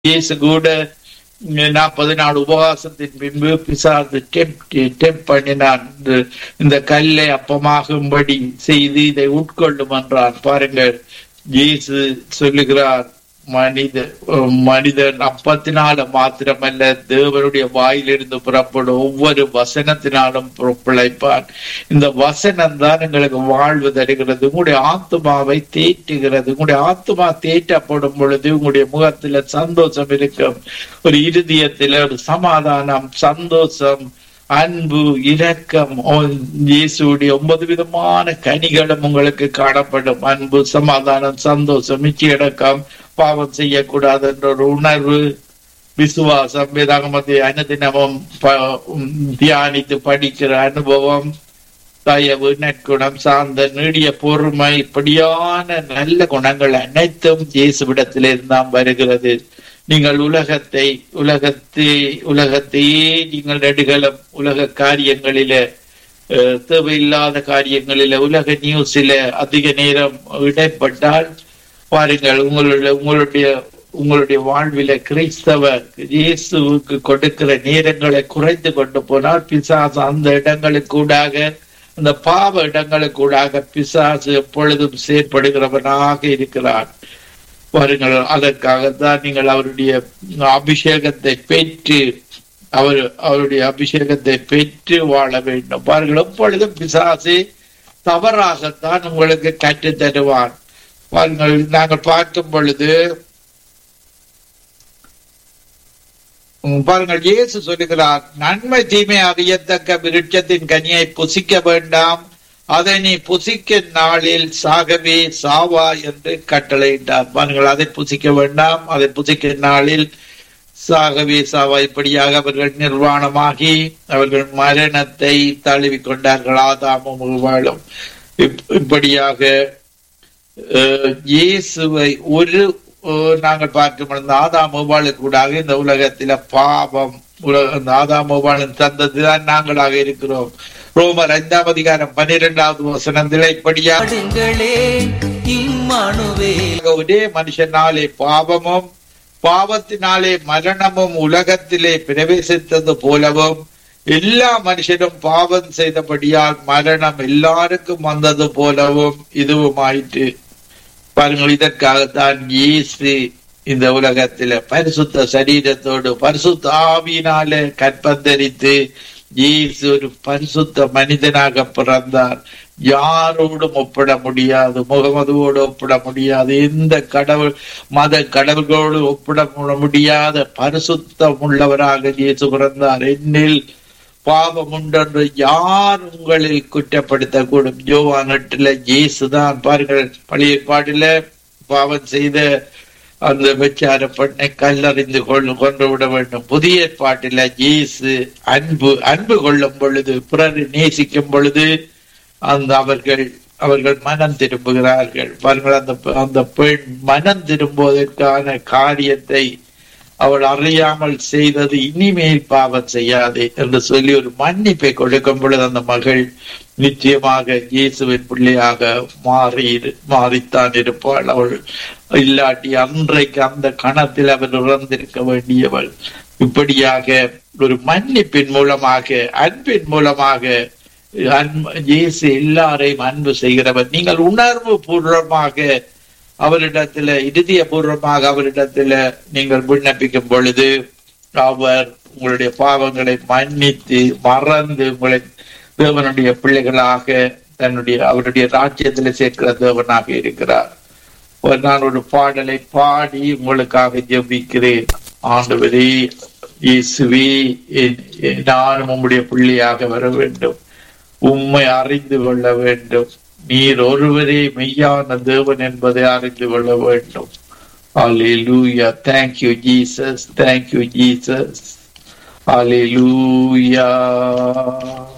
இயேசு கூட நாற்பது நாள் உபவாசத்தின் பின்பு பிசாசு டெம்ப் பண்ணினான் இந்த- இந்த கல்லை அப்பமாகும்படி செய்து இதை உட்கொள்ளும் என்றான் பாருங்கள் இயேசு சொல்லுகிறார் மனித மனிதன் அப்பத்தினால மாத்திரமல்ல தேவனுடைய வாயிலிருந்து புறப்படும் ஒவ்வொரு வசனத்தினாலும் பு- பிழைப்பான் இந்த வசனம் தான் எங்களுக்கு வாழ்வு தருகிறது உங்களுடைய ஆத்மாவை தேற்றுகிறது உங்களுடைய ஆத்மா தேற்றப்படும் பொழுது உங்களுடைய முகத்துல சந்தோஷம் இருக்கும் ஒரு இருதயத்துல ஒரு சமாதானம் சந்தோஷம் அன்பு இரக்கம் ஓ- இயேசுடைய ஒன்பது விதமான கனிகளும் உங்களுக்கு காணப்படும் அன்பு சமாதானம் சந்தோஷம் நிச்சயடக்கம் பாவம் செய்யக்கூடாது என்ற ஒரு உணர்வு விசுவாசம் வேதாகமத்தை அனுதினமும் ப- உம் தியானித்து படிக்கிற அனுபவம் தயவு நற்குணம் சார்ந்த நீடிய பொறுமை இப்படியான நல்ல குணங்கள் அனைத்தும் இயேசுவிடத்திலே இருந்தாம் வருகிறது நீங்கள் உலகத்தை உலகத்தை உலகத்தையே நீங்கள் நெடுகலம் உலக காரியங்களில அஹ், தேவையில்லாத காரியங்களில உலக நியூஸில அதிக நேரம் இடைப்பட்டால் பாருங்கள் உங்களுடைய உங்களுடைய உங்களுடைய வாழ்வில கிறிஸ்தவ இயேசுவுக்கு கொடுக்கிற நேரங்களை குறைத்து கொண்டு போனால் பிசாசு அந்த இடங்களுக்கூடாக அந்த பாவ இடங்களுக்கூடாக பிசாசு எப்பொழுதும் செயற்படுகிறவனாக இருக்கிறான் பாருங்கள் அதற்காகத்தான் நீங்கள் அவருடைய அபிஷேகத்தை பெற்று அவர் அவருடைய அபிஷேகத்தை பெற்று வாழ வேண்டும் பாருங்கள் எப்பொழுதும் பிசாசு தவறாகத்தான் உங்களுக்கு கற்றுத் தருவான் பாருங்கள் நாங்கள் பார்க்கும் பொழுது உம், பாருங்கள் இயேசு சொல்லுகிறார் நன்மை தீமை அறியத்தக்க விருட்சத்தின் கனியை புசிக்க வேண்டாம் அதை நீ புசிக்கும் நாளில் சாகவே சாவா என்று கட்டளையிட்டார் பாருங்கள் அதை புசிக்க வேண்டாம் அதை புசிக்கும் நாளில் சாகவே சாவா இப்படியாக அவர்கள் நிர்வாணமாகி அவர்கள் மரணத்தை தழுவிக் கொண்டார்கள் ஆதாமும் உருவாளும் இப்- இப்படியாக அஹ், இயேசுவை ஒரு அஹ், நாங்கள் பார்க்கும் பொழுது ஆதாம் கூடாக இந்த உலகத்தில பாவம் உலக இந்த ஆதாம் உபாலின் தந்ததுதான் நாங்களாக இருக்கிறோம் ரோமர் ஐந்தாம் அதிகாரம் பன்னிரெண்டாவது வசனத்தில இப்படியா பாடுங்களே இம்மானுவே ஒரே மனுஷனாலே பாவமும் பாவத்தினாலே மரணமும் உலகத்திலே பிரவேசித்தது போலவும் எல்லா மனுஷனும் பாவம் செய்தபடியால் மரணம் எல்லாருக்கும் வந்தது போலவும் இதுவும் ஆயிற்று பாருங்கள் இதற்காகத்தான் இயேசு இந்த உலகத்தில பரிசுத்த சரீரத்தோடு பரிசுத்த ஆவியினால கற்பந்தரித்து இயேசு ஒரு பரிசுத்த மனிதனாக பிறந்தார் யாரோடும் ஒப்பிட முடியாது முகமதுவோடு ஒப்பிட முடியாது எந்த கடவுள் மத கடவுள்களோடு ஒப்பிட முடியாத பரிசுத்தம் உள்ளவராக இயேசு பிறந்தார் என்னில் பாவம் உண்டென்று யார் உங்களில் குற்றப்படுத்தக்கூடும் யோவான் எட்டுல இயேசுதான் பாருங்கள் பழைய பாட்டில பாவம் செய்த அந்த விச்சார பெண்ணை கல்லறிந்து கொண்டு கொண்டு விட வேண்டும் புதிய பாட்டில இயேசு அன்பு அன்பு கொள்ளும் பொழுது பிறரை நேசிக்கும் பொழுது அந்த அவர்கள் அவர்கள் மனம் திரும்புகிறார்கள் பாருங்கள் அந்த அந்த பெண் மனம் திரும்புவதற்கான காரியத்தை அவள் அறியாமல் செய்தது இனிமேல் பாவம் செய்யாதே என்று சொல்லி ஒரு மன்னிப்பை கொடுக்கும் பொழுது அந்த மகள் நிச்சயமாக இயேசுவின் பிள்ளையாக மாறி மாறித்தான் இருப்பாள் அவள் இல்லாட்டி அன்றைக்கு அந்த கணத்தில் அவர் இறந்திருக்க வேண்டியவள் இப்படியாக ஒரு மன்னிப்பின் மூலமாக அன்பின் மூலமாக அன்பு- இயேசு எல்லாரையும் அன்பு செய்கிறவர் நீங்கள் உணர்வு பூர்வமாக அவரிடத்துல இதய பூர்வமாக அவரிடத்துல நீங்கள் விண்ணப்பிக்கும் பொழுது அவர் உங்களுடைய பாவங்களை மன்னித்து மறந்து உங்களை தேவனுடைய பிள்ளைகளாக தன்னுடைய அவருடைய ராஜ்யத்தில் சேர்க்கிற தேவனாக இருக்கிறார் ஒரு நான் ஒரு பாடலை பாடி உங்களுக்காக ஜெபிக்கிறேன் ஆண்டவரே இயேசுவே என்- என் நானும் உம்முடைய பிள்ளையாக வர வேண்டும் உம்மை அறிந்து கொள்ள வேண்டும் நீர் ஒருவரே மெய்யான தேவன் என்பதை அறிந்து கொள்ள வேண்டும் Hallelujah. Thank you, Jesus. Thank you, Jesus. Hallelujah.